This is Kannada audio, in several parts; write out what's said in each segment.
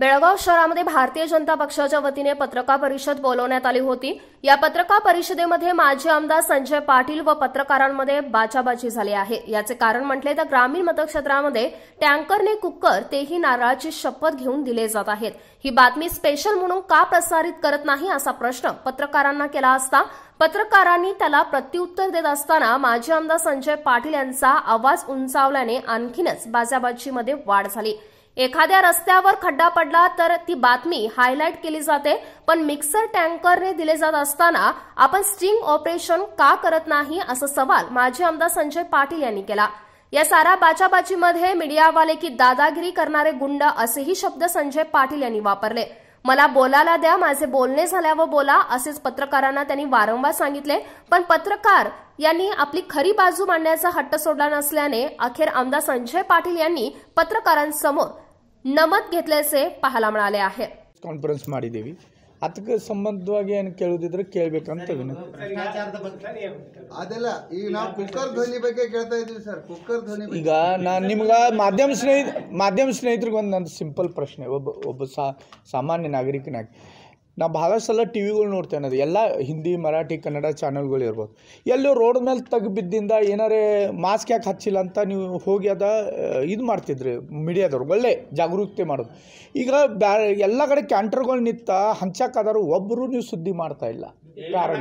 बेळगाव शहरामध्ये भारतीय जनता पक्षाच्या वतीने पत्रकार परिषद बोलवण्यात आली होती या पत्रकार परिषदेमध्ये माजी आमदार संजय पाटील व पत्रकारांमध्ये बाचाबाची झाली आहे याचे कारण म्हटले तर ग्रामीण मतक्षेत्रामध्ये टँकरने कुकर तेही नारळाची शपथ घेऊन दिले जात आहेत ही बातमी स्पेशल म्हणून का प्रसारित करत नाही असा प्रश्न पत्रकारांना केला असता पत्रकारांनी त्याला प्रत्युत्तर देत असताना माजी आमदार संजय पाटील यांचा आवाज उंचावल्याने आणखीनच बाजाबाजीमध्ये वाढ झाली एखाद्या रस्त्यावर खड्डा पडला तर ती बातमी हायलाईट केली जाते पण मिक्सर टँकरने दिले जात असताना आपण स्टिंग ऑपरेशन का करत नाही असा सवाल माजी आमदार संजय पाटील यांनी केला या सारा बाचाबाचीमध्ये मीडियावाले की दादागिरी करणारे गुंड असेही शब्द संजय पाटील यांनी वापरले मला बोलायला द्या माझे बोलणे झाल्यावर बोला असेच पत्रकारांना त्यांनी वारंवार सांगितले पण पत्रकार यांनी आपली खरी बाजू मांडण्याचा हट्ट सोडला नसल्याने अखेर आमदार संजय पाटील यांनी पत्रकारांसमोर नमत घेतल्याचे पाहायला मिळाले आहे ಕಾನ್ಫರೆನ್ಸ್ ಮಾಡಿದ್ದೀವಿ ಅದಕ್ಕೆ ಸಂಬಂಧವಾಗಿ ಏನು ಕೇಳೋದಿದ್ರೆ ಕೇಳಬೇಕಂತ ವಿನಂತಿ ಅದೆಲ್ಲ ಈಗ ನಾವು ಕುಕ್ಕರ್ ಧ್ವನಿ ಬಗ್ಗೆ ಕೇಳ್ತಾ ಇದೀವಿ ಸರ್ ಕುಕ್ಕರ್ ಧ್ವನಿ ಬಗ್ಗೆ ಈಗ ನಾನು ನಿಮ್ಗೆ ಮಾಧ್ಯಮ ಸ್ನೇಹಿತ ಮಾಧ್ಯಮ ಸ್ನೇಹಿತರಿಗೆ ಒಂದು ನಂದು ಸಿಂಪಲ್ ಪ್ರಶ್ನೆ ಒಬ್ಬ ಒಬ್ಬ ಸಾ ಸಾಮಾನ್ಯ ನಾಗರಿಕನಾಗಿ ನಾ ಭಾಳಷ್ಟು ಸಲ ಟಿ ವಿಗಳು ನೋಡ್ತೇನೆ ಅದು ಎಲ್ಲ ಹಿಂದಿ ಮರಾಠಿ ಕನ್ನಡ ಚಾನಲ್ಗಳು ಇರ್ಬೋದು ಎಲ್ಲೋ ರೋಡ್ ಮೇಲೆ ತೆಗ್ ಬಿದ್ದಿಂದ ಏನಾರೇ ಮಾಸ್ಕ್ ಯಾಕೆ ಹಚ್ಚಿಲ್ಲ ಅಂತ ನೀವು ಹೋಗಿ ಅದ ಇದು ಮಾಡ್ತಿದ್ರಿ ಮೀಡಿಯಾದವ್ರು ಒಳ್ಳೆ ಜಾಗರೂಕತೆ ಮಾಡೋದು ಈಗ ಬ್ಯಾ ಎಲ್ಲ ಕಡೆ ಕ್ಯಾಂಟರ್ಗಳು ನಿಂತ ಹಂಚಕ್ಕಾದರೂ ಒಬ್ಬರು ನೀವು ಸುದ್ದಿ ಮಾಡ್ತಾ ಇಲ್ಲ ಕಾರಣ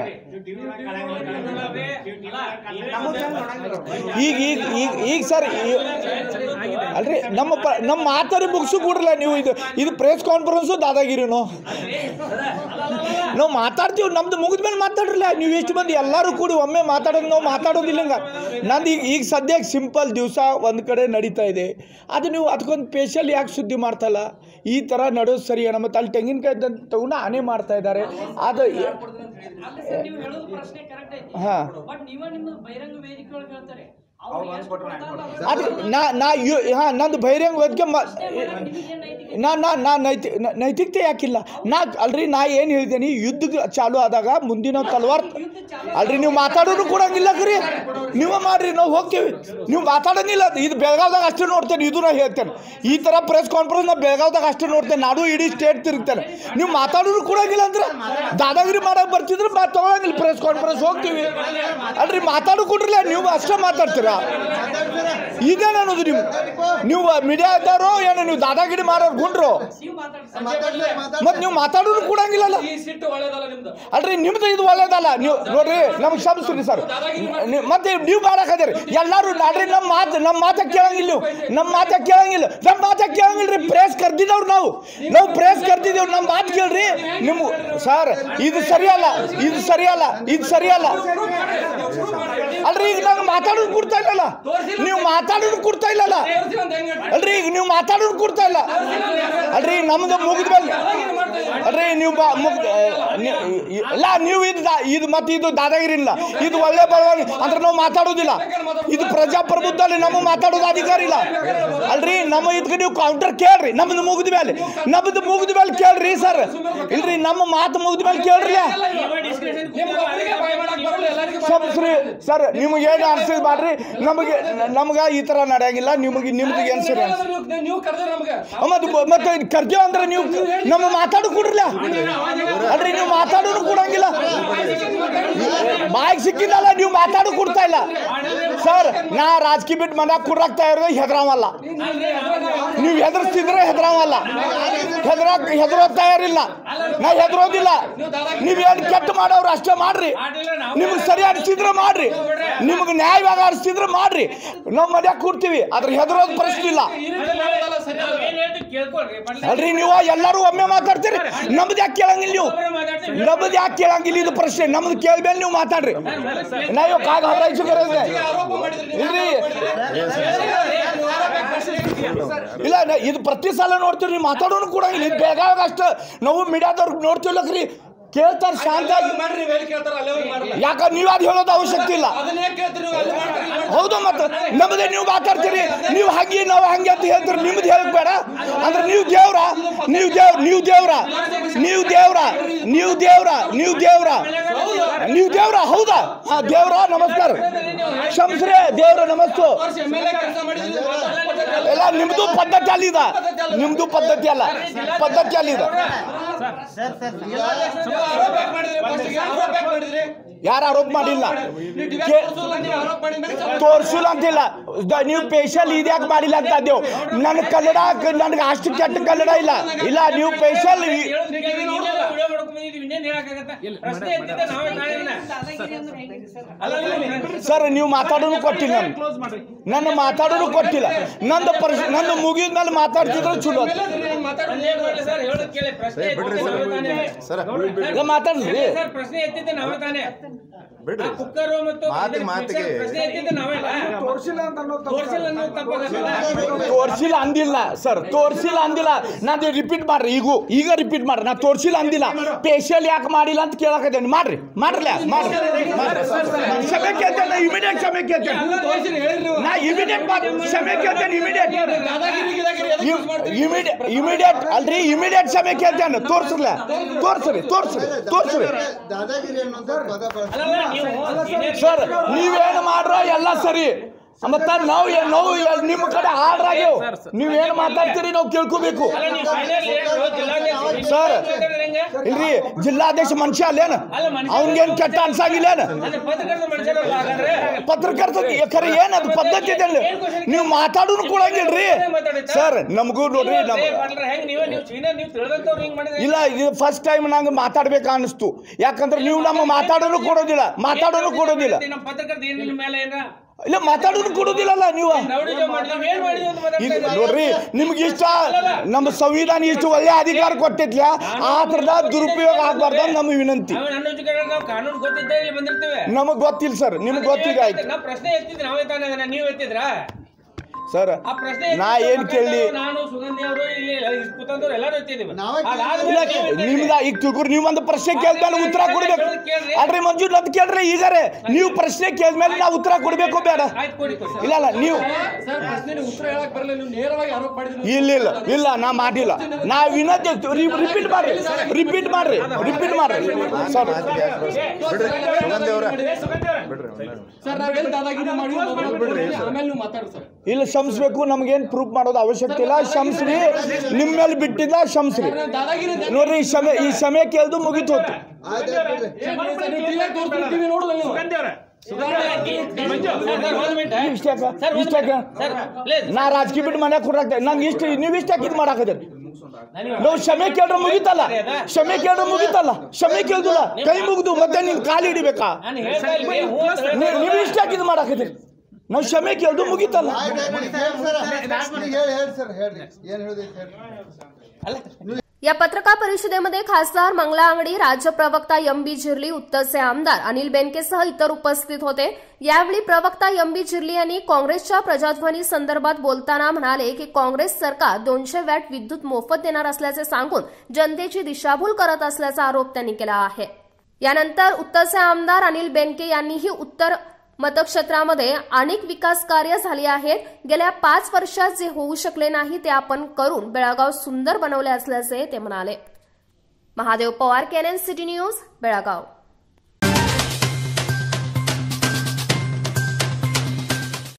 ಈಗ ಈಗ ಈಗ ಈಗ ಸರ್ ಅಲ್ರಿ ನಮ್ಮ ಪ ನಮ್ಮ ಮಾತಾಡಿ ಮುಗಿಸು ಕೂಡಲ್ಲ ನೀವು ಇದು ಇದು ಪ್ರೆಸ್ ಕಾನ್ಫರೆನ್ಸು ದಾದಾಗಿರಿನೋ ನಾವು ಮಾತಾಡ್ತೀವಿ ನಮ್ದು ಮುಗಿದ್ಮೇಲೆ ಮಾತಾಡ್ರಲ್ಲ ನೀವು ಎಷ್ಟು ಮಂದಿ ಎಲ್ಲರೂ ಕೂಡಿ ಒಮ್ಮೆ ಮಾತಾಡೋದು ನಾವು ಮಾತಾಡೋದಿಲ್ಲ ಹಂಗ ನಂದು ಈಗ ಈಗ ಸದ್ಯಕ್ಕೆ ಸಿಂಪಲ್ ದಿವಸ ಒಂದು ಕಡೆ ನಡೀತಾ ಇದೆ ಅದು ನೀವು ಅದಕ್ಕೊಂದು ಸ್ಪೆಷಲ್ ಯಾಕೆ ಸುದ್ದಿ ಮಾಡ್ತಲ್ಲ ಈ ಥರ ನಡೆಯೋದು ಸರಿಯೇನ ಮತ್ತು ಅಲ್ಲಿ ತೆಂಗಿನಕಾಯಿ ತಗೊಂಡು ಆನೆ ಮಾಡ್ತಾ ಇದ್ದಾರೆ ಅದು ಅಲ್ಲ ಸರ್ ನೀವು ಹೇಳೋದು ಪ್ರಶ್ನೆ ಕರೆಕ್ಟ್ ಐತಿ ಹಾಂ ಬಟ್ ನೀವ ನಿಮ್ಮ ಬಹಿರಂಗ ವೇದಿಕೆ ಒಳಗೆ ಹೇಳ್ತಾರೆ ಅವ್ರು ಎಷ್ಟು ಕೊಡ್ತಾರಲ್ಲ ಅವ್ರು ಅದು ನಾ ನಾ ಯು ಹಾಂ ನಂದು ಬಹಿರಂಗ ವೇದಿಕೆ ಮ ನಿಮಗೇನ್ ನೈತಿಕ ನಾ ನಾ ನಾ ನೈತಿ ನ- ನೈತಿಕತೆ ಯಾಕಿಲ್ಲ ನಾ ಅಲ್ರಿ ನಾ ಏನು ಹೇಳಿದ್ದೀನಿ ಯುದ್ಧ ಚಾಲು ಆದಾಗ ಮುಂದಿನ ತಲವಾರ್ ಅಲ್ರಿ ನೀವು ಮಾತಾಡೋದು ಕೊಡಂಗಿಲ್ಲ ಕರಿ ನೀವು ಮಾಡ್ರಿ ನಾವು ಹೋಗ್ತೀವಿ ನೀವು ಮಾತಾಡೋಂಗಿಲ್ಲ ಇದು ಬೆಳಗಾವ್ದಾಗ ಅಷ್ಟೇ ನೋಡ್ತೇನೆ ಇದು ನಾ ಹೇಳ್ತೇನೆ ಈ ಥರ ಪ್ರೆಸ್ ಕಾನ್ಫರೆನ್ಸ್ ನಾ ಬೆಳಗಾವ್ದಾಗ ಅಷ್ಟೇ ನೋಡ್ತೇನೆ ನಾಡು ಇಡೀ ಸ್ಟೇಟ್ ತಿರುಗ್ತೇನೆ ನೀವು ಮಾತಾಡೋದು ಕೊಡಂಗಿಲ್ಲ ಅಂದ್ರೆ ದಾದಾಗಿರಿ ಮಾಡಕ್ಕೆ ಬರ್ತಿದ್ರೆ ಮಾ ತಗೊಳಂಗಿಲ್ಲ ಪ್ರೆಸ್ ಕಾನ್ಫರೆನ್ಸ್ ಹೋಗ್ತೀವಿ ಅಲ್ರಿ ಮಾತಾಡೋ ಕೊಡ್ರಲ್ಲ ನೀವು ಅಷ್ಟೇ ಮಾತಾಡ್ತೀರಾ ಇದೇನು ಅನ್ನೋದು ನೀವು ನೀವು ಮೀಡಿಯಾ ಇದ್ದಾರೋ ಏನು ನೀವು ದಾದಾಗಿರಿ ಮಾಡೋರು ಗುಂಡ್ರು ನೀವು ಮಾತಾಡ್ತಾರೆ ಮಾತಾಡ್ತಾರೆ ಮಾತಾಡ್ತಾರೆ ಮತ್ತೆ ನೀವು ಮಾತಾಡೋದು ಕೊಡಂಗಿಲ್ಲಲ್ಲ ಈ ಸಿಟ್ಟು ಒಳ್ಳೇದಲ್ಲ ನಿಮ್ದು ಅಲ್ರಿ ನಿಮ್ದು ಇದು ಒಳ್ಳೇದಲ್ಲ ನೀವು ನೋಡ್ರಿ ನಮ್ಗೆ ಕ್ಷಮಿಸ್ರಿ ಸರ್ ನಿ- ಮತ್ತೆ ನೀವು ಮಾಡಕದಿರಿ ಎಲ್ಲರೂ ನಾಡ್ರಿ ನಮ್ಮ ಮಾತು ನಮ್ಮ ಮಾತ ಕೇಳಂಗಿಲ್ಲ ನೀವು ನಮ್ಮ ಮಾತ ಕೇಳಂಗಿಲ್ಲ ನಮ್ಮ ಮಾತ ಕೇಳಂಗಿಲ್ಲ ರೀ ಪ್ರೇಸ್ ಕರ್ದಿದ್ದವ್ರು ನಾವು ನಾವು ಪ್ರೇಸ್ ಕರ್ದಿದ್ದೇವೆ ನಮ್ಮ ಮಾತು ಕೇಳ್ರಿ ನಿಮ್ಮ ಸರ್ ಇದು ಸರಿಯಲ್ಲ ಇದು ಸರಿಯಲ್ಲ ಇದು ಸರಿಯಲ್ಲ ಅಲ್ರಿ ಈಗ ನಂಗೆ ಮಾತಾಡೋದು ಕೊಡ್ತಾ ಇಲ್ಲಲ್ಲ ನೀವು ಮಾತಾಡೋದು ಕೊಡ್ತಾ ಇಲ್ಲಲ್ಲ ಅಲ್ರಿ ಈಗ ನೀವು ಮಾತಾಡೋದು ಕೊಡ್ತಾ ಇಲ್ಲ ಅಲ್ರಿ ನಮ್ದು ಮುಗಿದ ಮೇಲೆ ಅಲ್ರಿ ನೀವು ಬಾ ಮುಗ್ ನೀ- ಇಲ್ಲ ನೀವು ಇದು ದಾ- ಇದು ಮತ್ತೆ ಇದು ದಾದಾಗಿರಿ ಇಲ್ಲ ಇದು ಒಳ್ಳೆ ಬೆಳವಣಿಗೆ ಅಂದ್ರೆ ನಾವು ಮಾತಾಡೋದಿಲ್ಲ ಇದು ಪ್ರಜಾಪ್ರಭುತ್ವದಲ್ಲಿ ನಮ್ಮ ಮಾತಾಡೋದು ಅಧಿಕಾರ ಇಲ್ಲ ಅಲ್ರಿ ನಮ್ಮ ಇದಕ್ಕೆ ನೀವು ಕೌಂಟರ್ ಕೇಳ್ರಿ ನಮ್ದು ಮುಗಿದ ಮೇಲೆ ನಮ್ದು ಮುಗಿದ ಮೇಲೆ ಕೇಳ್ರಿ ಸರ್ ಇಲ್ರಿ ನಮ್ಮ ಮಾತು ಮುಗಿದ ಮೇಲೆ ಕೇಳ್ರಿ ಕ್ಷಮಿಸ್ರಿ ಸರ್ ನಿಮಗೆ ಏನು ಅನ್ಸಿದ್ ಮಾಡ್ರಿ ನಮಗೆ ನಮ್ಗೆ ಈ ಥರ ನಡೆಯಂಗಿಲ್ಲ ನಿಮಗೆ ನಿಮ್ದು ಏನು ಸರಿ ಅನ್ಸ ನೀವು ಕರೆದ್ರೆ ನಮ್ಗೆ ಮತ್ತೆ ಮತ್ತೆ ಕರ್ದೇವ್ ಅಂದ್ರೆ ನೀವು ನಮ್ಮ ಮಾತಾಡೋ ಕೊಡ್ರಲ್ಲ ಅಲ್ರಿ ನೀವು ಮಾತಾಡೋನು ಕೊಡಂಗಿಲ್ಲ ಬಾಯಿಗೆ ಸಿಕ್ಕಿದ್ದಲ್ಲ ನೀವು ಮಾತಾಡೋ ಕೊಡ್ತಾ ಇಲ್ಲ ಸರ್ ನಾ ರಾಜಕೀಯ ಬಿಟ್ಟು ಮನ್ಯಾಗ ಕುಡ್ರಾಕ್ತಾ ಇರೋದು ಹೆದರಾವಲ್ಲ ನೀವು ಹೆದರ್ಸ್ತಿದ್ರೆ ಹೆದರಾವಲ್ಲ ಹೆದರಾಕ್ ಹೆದರೋ ತಯಾರಿಲ್ಲ ನಾ ಹೆದರೋದಿಲ್ಲ ನೀವೇನು ಕೆಟ್ಟ ಮಾಡೋರು ಅಷ್ಟೇ ಮಾಡ್ರಿ ನಿಮಗೆ ಸರಿ ಅನಿಸಿದ್ರೆ ಮಾಡ್ರಿ ನಿಮಗೆ ನ್ಯಾಯವಾಗಿ ಅನಿಸ್ತಿದ್ರೆ ಮಾಡ್ರಿ ನಾವು ಮನ್ಯಾಗ ಕೂಡ್ತೀವಿ ಅದ್ರ ಹೆದರೋದು ಪ್ರಶ್ನೆ ಇಲ್ಲ ಈ ರೀತಿ ಮಾಡೋದಲ್ಲ ಸರಿ ಅಲ್ಲ. ಕೇಳ್ಕೊಳ್ರಿ ಮೊದ್ಲು ಅಲ್ರಿ ನೀವು ಎಲ್ಲರೂ ಒಮ್ಮೆ ಮಾತಾಡ್ತೀರಿ ನಮ್ದು ಯಾಕೆ ಕೇಳಂಗಿಲ್ಲ ನೀವು ನಮ್ದು ಯಾಕೆ ಕೇಳಂಗಿಲ್ಲ ಇದು ಪ್ರಶ್ನೆ ನಮ್ದು ಕೇಳ್ಮೇಲೆ ನೀವು ಮಾತಾಡ್ರಿ ನಾವು ಕಾಗ ಹರಾಯಿಸು ಆರೋಪ ಮಾಡಿದ್ರೆ ನೀವು ಇಲ್ರಿ ಇಲ್ಲ ನಾ- ಇದು ಪ್ರತಿ ಸಲ ನೋಡ್ತೀವಿ ನೀವು ಮಾತಾಡೋನು ಕೊಡಂಗಿಲ್ಲ ಇದು ಬೇಗ ಅಷ್ಟು ನಾವು ಮೀಡಿಯಾದವ್ರಿಗೆ ನೋಡ್ತೀವಲ್ಲಕ್ರಿ ಕೇಳ್ತಾರೆ ಶಾಂತಾಗಿ ಮಾಡ್ರಿ ವೇಳೆ ಕೇಳ್ತಾರ ಅಲ್ಲೇ ಹೋಗಿ ಮಾಡಲ್ಲ ಯಾಕಂದ್ರೆ ನೀವು ಅದು ಹೇಳೋದು ಅವಶ್ಯಕತೆ ಇಲ್ಲ ಅದನ್ನೇ ಕೇಳ್ತೀರಿ ನೀವು ಅಲ್ಲಿ ಮಾಡ್ತೀರಿ ಇಲ್ಲಿ ಮಾಡ್ತೀರಿ. ಹೌದು ಮತ್ತೆ ನಮ್ಮದೇ ನೀವು ಮಾತಾಡ್ತೀರಿ ನೀವು ಹಂಗೆ ನಾವು ಹಂಗೆ ಅಂತ ಹೇಳ್ತೀರಿ ನಿಮ್ದು ಹೇಳಕ್ ಬೇಡ ಅಂದ್ರೆ ನೀವು ದೇವ್ರ ನೀವು ದೇವ್ರ ನೀವು ದೇವ್ರ ನೀವು ದೇವ್ರ ನೀವು ದೇವ್ರ ನೀವು ದೇವ್ರ ನೀವು ದೇವ್ರ ಹೌದಾ ಹಾ ದೇವ್ರ ನಮಸ್ಕಾರ ಕ್ಷಮಿಸ್ರೆ ದೇವ್ರ ನಮಸ್ತು ವರ್ಷ ಎಮ್ ಎಲ್ ಎ ಕೆಲಸ ಮಾಡಿದ್ರಿ ಎಲ್ಲ ನಿಮ್ದು ಪದ್ಧತಿ ಅಲ್ಲಿದ ನಿಮ್ದು ಪದ್ಧತಿ ಅಲ್ಲ ಪದ್ಧತಿ ಅಲ್ಲ ಇದು ಆರೋಪ ಯಾಕ್ ಮಾಡಿದ್ರಿ first ಗೆ? ಆರೋಪ ಯಾಕ್ ಮಾಡಿದ್ರಿ ಯಾರು ಆರೋಪ ಮಾಡಿಲ್ಲ ನೀವು debate ಕೇ- ಕೂರ್ಸೋಲ್ಲ, ನೀವು ಆರೋಪ ಮಾಡಿದ್ಮೇಲೆ ಸ್ವಲ್ಪ ತೋರ್ಸಿಲ್ಲ ಅಂತಿಲ್ಲ ದ- ನೀವು ಪೇಶಲ್ ಇದ್ಯಾಕೆ ಮಾಡಿಲ್ಲ ಅಂತ ಅಂದೇವು ನನ್ನ ಕನ್ನಡ ನನಗೆ ಅಷ್ಟು ಕೆಟ್ಟ ಕನ್ನಡ ಇಲ್ಲ ಇಲ್ಲ ನೀವು ಪೇಶಲ್ ಸರ್ ನೀವು ಮಾತಾಡೋನು ಕೊಟ್ಟಿಲ್ಲ ನಾನು ನನ್ನ ಮಾತಾಡೋನು ಕೊಟ್ಟಿಲ್ಲ ನಂದು ಪರಿಸ್ ನನ್ನ ಮುಗಿದ ಮೇಲೆ ಮಾತಾಡ್ತಿದ್ರೆ ಚಲೋ ಆತು. ಈಗ ಮಾತಾಡ್ರಿ ಪ್ರಶ್ನೆ ಎತ್ತಿದ್ದೆ ನಾವೇ ತಾನೇ ಬಿಡ್ರಿ. ಆ ಕುಕ್ಕರು ಮತ್ತು ಮಾತಿಗೆ ಇದನ್ನ ಮಾತಿಗೆ. ಪ್ರಶ್ನೆ ಎತ್ತಿದ್ದೆ ನಾವೆಲ್ಲ ತೋರ್ಸಿಲ್ಲ ಅನ್ನೋದು ತಪ್ಪಾಗತ್ತಲ್ಲ ತೋರ್ಸಿಲ್ಲ ಅಂದಿಲ್ಲ ಸರ್ ತೋರ್ಸಿಲ್ಲ ಅಂದಿಲ್ಲ ನಾನು ರಿಪೀಟ್ ಮಾಡ್ರಿ ಈಗೂ ಈಗ ರಿಪೀಟ್ ಮಾಡ್ರಿ ನಾ ತೋರ್ಸಿಲ್ಲ ಅಂದಿಲ್ಲ ಪೇಶಿಯಲ್ ಯಾಕೆ ಮಾಡಿಲ್ಲ ಅಂತ ಕೇಳಕತ್ತೇನೆ ಮಾಡ್ರಿ ಮಾಡ್ರಲ್ಲ ಮಾಡ್ರಿ ಮಾಡ್ರಿ. ಕ್ಷಮೆ ಕೇಳ್ತೇನೆ ಇಮಿಡಿಯೇಟ್ ಕ್ಷಮೆ ಕೇಳ್ತೇನೆ ತೋರ್ಸಿರಿ, ಹೇಳಿರಿ ನೀವು. ನಾ ಇಮಿಡಿಯೇಟ್ ಕ್ಷಮೆ ಕೇಳ್ತೇನೆ ಇಮಿಡಿಯೇಟ್ ದಾದಾಗಿರಿ ಗಿದಾಗಿರಿ ಎದಕ್ಕೆ use ಮಾಡ್ತೀರಿ? ಇಮಿಡಿಯೇಟ್ ಇಮಿಡಿಯೇಟ್ ಅಲ್ರಿ ಇಮಿಡಿಯೇಟ್ ಕ್ಷಮೆ ಕೇಳ್ತೇನೆ ತೋರ್ಸ್ರಲ್ಲ ತೋರ್ಸ್ರಿ ತೋರ್ಸ್ರಿ ತೋರ್ಸ್ರಿ ದಾದಾಗಿರಿ ಅನ್ನೋಂಥ ಪದ ಬಳಸ್ತಾರೆ. ಅಲ್ಲಲ್ಲ, ನೀವು ಏನೇ- ಸರ್ ನೀವೇನು ಮಾಡ್ರ ಎಲ್ಲ ಸರಿ ಮತ್ತ ನಾವು ಏನ್- ನಾವು ಏನ್- ನಿಮ್ಮ ಕಡೆ ಆರ್ಡರ್ ಆಗ್ಯಾವ ನೀವೇನು ಮಾತಾಡ್ತೀರಿ ನಾವು ಕೇಳ್ಕೋಬೇಕು ಅಲ್ಲ, ನೀವು final ಹೇಳಿದ್ರು, ಜಿಲ್ಲಾಧ್ಯಕ್ಷ ಸರ್. ಮಾತಾಡಿದ್ರೆ ಹೆಂಗೆ? ಇಲ್ರಿ ಜಿಲ್ಲಾಧ್ಯಕ್ಷ ಮನುಷ್ಯ ಅಲ್ಲೇನ ಅಲ್ಲ, ಮನುಷ್ಯ- ಅವ್ನಿಗೇನ್ ಕೆಟ್ಟ ಅನ್ಸಾಗಿಲ್ಲೇನ ಅದು ಪತ್ರಕರ್ತರ ಮನುಷ್ಯರಲ್ಲ ಹಾಗಾದ್ರೆ ಪತ್ರಕರ್ತ ಖರೆ ಏನದು ಪದ್ಧತಿ ಇದೆ ಅಲ್ಲಿ? ನೀವು ಮಾತಾಡೋನು ಕೊಡಂಗಿಲ್ರಿ ಸರ್ ನಮಗೂ ನೋಡ್ರಿ ನೀವು ನಮ್ ಅದೇ ಮಾಡ್ರೆ ಹೆಂಗ್ ನೀವೇ ನೀವು ಸೀನಿಯರ್ ನೀವು ತಿಳಿದಂತವ್ರು ಹಿಂಗ್ ಮಾಡಿದ್ರೆ ಇಲ್ಲ ಇದು ಫಸ್ಟ್ ಟೈಮ್ ನಂಗೆ ಮಾತಾಡ್ಬೇಕು ಅನಿಸ್ತು ಯಾಕಂದ್ರೆ ನೀವು ನಮ್ಮ ಮಾತಾಡೋನು ಕೊಡೋದಿಲ್ಲ ಮಾತಾಡೋನು ಕೊಡೋದಿಲ್ಲ ನಮ್ಮ ಪತ್ರಕರ್ತ ಏನ್ ನಿಮ್ಮ ಮೇಲೆ ಏನ ಇಲ್ಲ ಮಾತಾಡೋನು ಕೊಡೋದಿಲ್ಲಲ್ಲ ನೀವು ರೌಡಿಜಮ್ ಮಾಡಿ ನೀವ್ ಏನ್ ಮಾಡಿದ್ವಿ ಅಂತ ಮಾತಾಡ್ತಾ ಈಗ ಇದ್ದೀರಾ? ನೋಡ್ರಿ ನಿಮ್ಗೆ ಇಷ್ಟ ನಮ್ಮ ಸಂವಿಧಾನ ಇಷ್ಟು ಒಳ್ಳೆ ಅಧಿಕಾರ ಕೊಟ್ಟಿದ್ಲ ಆ ಥರದ ದುರುಪಯೋಗ ಆಗ್ಬಾರ್ದು ಅಂತ ನಮ್ಮ ವಿನಂತಿ ನಾವು ನನ್ನ ಎಜುಕೇಟೆಡ್ ನಾವು ಕಾನೂನು ಗೊತ್ತಿದ್ದೇ ಇಲ್ಲಿ ಬಂದಿರ್ತೇವೆ ನಮಗ್ ಗೊತ್ತಿಲ್ಲ ಸರ್ ನಿಮ್ಗೆ ಗೊತ್ತೀಗ ಆಯ್ತು ನಾವು ಪ್ರಶ್ನೆ ಎತ್ತಿದ್ರೆ ನಾವೇ ತಾನೇ ಅದನ್ನ ನೀವು ಎತ್ತಿದ್ರಾ ಸರ್ ಆ ಪ್ರಶ್ನೆ ನಾ ಎತ್ತಿದ್ದು ಏನ್ ಕೇಳಿ ನಾನು ಸುಗಂಧಿ ಅವರು ಇಲ್ಲಿ ಕೂತಂತವ್ರು ಎಲ್ಲರೂ ಎತ್ತಿದ್ದೀವಿ ನಾವೇ ಅದಾದ್ಮೇಲೆ ಇಲ್ಲ ನೀವು ಎತ್ತಿದ್ರಿ. ನಿಮ್ದ ಈಗ ತಿಳ್ಕೊರಿ ನೀವು ಒಂದು ಪ್ರಶ್ನೆ ಕೇಳ್ಮೇಲೆ ಉತ್ತರ ಕೊಡ್ಬೇಕು ಕೇಳ್ರಿ. ಅಲ್ರಿ ಮಂಜು ನದ್ ಕೇಳ್ರಿ ಈಗಾರೆ ನೀವು ಪ್ರಶ್ನೆ ಕೇಳ್ಮೇಲೆ ನಾವು ಉತ್ತರ ಕೊಡ್ಬೇಕು ಬೇಡ ಆಯ್ತು ಕೊಡಿ ಕೊಡಿ ಇಲ್ಲ ಇಲ್ಲ ನೀವು ಸರ್ ಪ್ರಶ್ನೆಗೆ ಉತ್ತರ ಹೇಳಕ್ ಬರಲ್ಲ ನೀವು ನೇರವಾಗಿ ಆರೋಪ ಮಾಡಿದ್ರಿ ಇಲ್ಲ ಇಲ್ಲ ಇಲ್ಲ ನಾ ಮಾಡಿಲ್ಲ ನಾ ವಿನಂತಿ ರಿಪೀಟ್ ಮಾಡ್ರಿ ರಿಪೀಟ್ ಮಾಡ್ರಿ ರಿಪೀಟ್ ಮಾಡ್ರಿ ಸರ್ ಮಾತಿಗೆ ಯಾಕೆ ಬಳಸ್ತೀರಿ? ಬಿಡ್ರಿ ಸುಗಂಧಿ ಅವ್ರ ಬಿಡ್ರಿ ಒಂದೇ ನಿಮಿಷ. ಸರ್ ನಾವೆಲ್ಲ ದಾದಾಗಿರಿ ಮಾಡಿ ಆಮೇಲೆ ನೀವು ಮಾತಾಡಿ ಸರ್ ಇಲ್ಲ ಶಮಿಸ್ಬೇಕು ನಮ್ಗೇನ್ ಪ್ರೂಫ್ ಮಾಡೋದು ಅವಶ್ಯಕತೆ ಇಲ್ಲ ಶಮಿಸ್ರಿ ನಿಮ್ಮ ಮೇಲೆ ಬಿಟ್ಟಿಲ್ಲ ಶಮಿಸ್ರಿ ದಾದಾಗಿರಿ ಅಂತ ನೋಡ್ರಿ ಈ ಸಮಯ ಈ ಸಮಯ ಕೇಳ್ದು ಮುಗಿತು ಹೋತು ಆಯ್ತು ಬಿಡ್ರಿ. ಸರ್, ನೀವು TV ಯಾಕ್ ತೋರ್ಸ್ತೀರಿ? TV ನೋಡಲ್ಲ ನೀವು ಇಷ್ಟ್ಯಾಕ ಇಷ್ಟ್ಯಾಕ ನಾ ರಾಜಕೀಯ ಬಿಟ್ಟು ಮನೆ ಕೊಡಾಕ್ತೆ ನಂಗೆ ಇಷ್ಟ ನೀವು ಇಷ್ಟ ಇದು ಮಾಡಾಕದ್ರಿ ನಾವು ಕ್ಷಮೆ ಕೇಳ್ರೆ ಮುಗಿತಲ್ಲ ಕ್ಷಮೆ ಕೇಳ್ರೆ ಮುಗಿತಲ್ಲ ಕ್ಷಮೆ ಕೇಳ್ದಿಲ್ಲ ಕೈ ಮುಗಿದು ಮತ್ತೆ ನಿನ್ ಕಾಲು ಹಿಡಿಬೇಕಾ ನಾನು ಹೇಳ್ತಾ ಇದ್ದೀನಿ, ಹ್ಞೂ ಅಂತ ಹೇಳಿ. ನೀ- ನೀವು ಇಷ್ಟ ಇದು ಮಾಡಾಕದ್ರಿ ನಾವು ಕ್ಷಮೆ ಕೇಳ್ದು ಮುಗಿತಲ್ಲ ಆಯ್ತು ಆಯ್ತು ಹೇಳಿ ಸರ್ ಈಗ ಹೇಳಿ ಹೇಳಿ ಸರ್ ಹೇಳ್ರಿ ಏನ್ ಹೇಳೋದೈತೆ ಹೇಳಿ या पत्रकार परिषदेमध्ये खासदार मंगला आंगडी राज्य प्रवक्ता एम बी जिर्ली उत्तरचे आमदार अनिल बेनकेसह इतर उपस्थित होते यावेळी प्रवक्ता एम बी जिर्ली यांनी काँग्रेसच्या प्रजाध्वनी संदर्भात बोलताना म्हणाले की काँग्रेस सरकार दोनशे वॅट विद्युत मोफत देणार असल्याचे सांगून जनतेची दिशाभूल करत असल्याचा आरोप त्यांनी केला आहे यानंतर उत्तरचे आमदार अनिल बेनके यांनीही उत्तर मतक्षेत्रामध्ये अनेक विकास कार्य झाली आहेत गेल्या पाच वर्षात जे होऊ शकले नाही ते आपण करून बेळगाव सुंदर बनवले असल्याचे ते म्हणाले Mahadev Pawar KNN city news Belgaum